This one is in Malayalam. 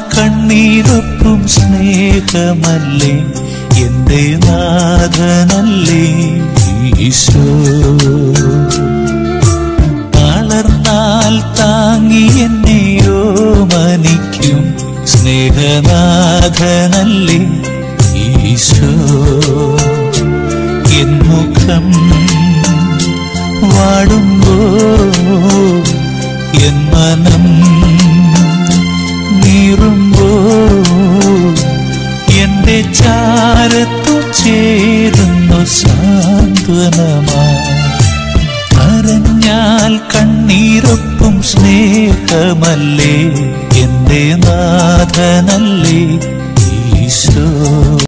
കണ്ണീരൊപ്പും സ്നേഹമല്ലേ എന്റെ നാഥനല്ലേ ഈശോ തളർന്നാൽ താങ്ങി എന്നെയോ മനിക്കും സ്നേഹനാഥനല്ലേ ഈശോ എൻ മുഖം വാടുമ്പോ എൻ മനം നീറുമ്പോ എന്റെ ചാരത്തു ചേരുന്നു സാന്ത്വനമായി കരഞ്ഞാൽ കണ്ണീരൊപ്പും സ്നേഹമല്ലേ എന്റെ നാഥനല്ലേ ഈശോ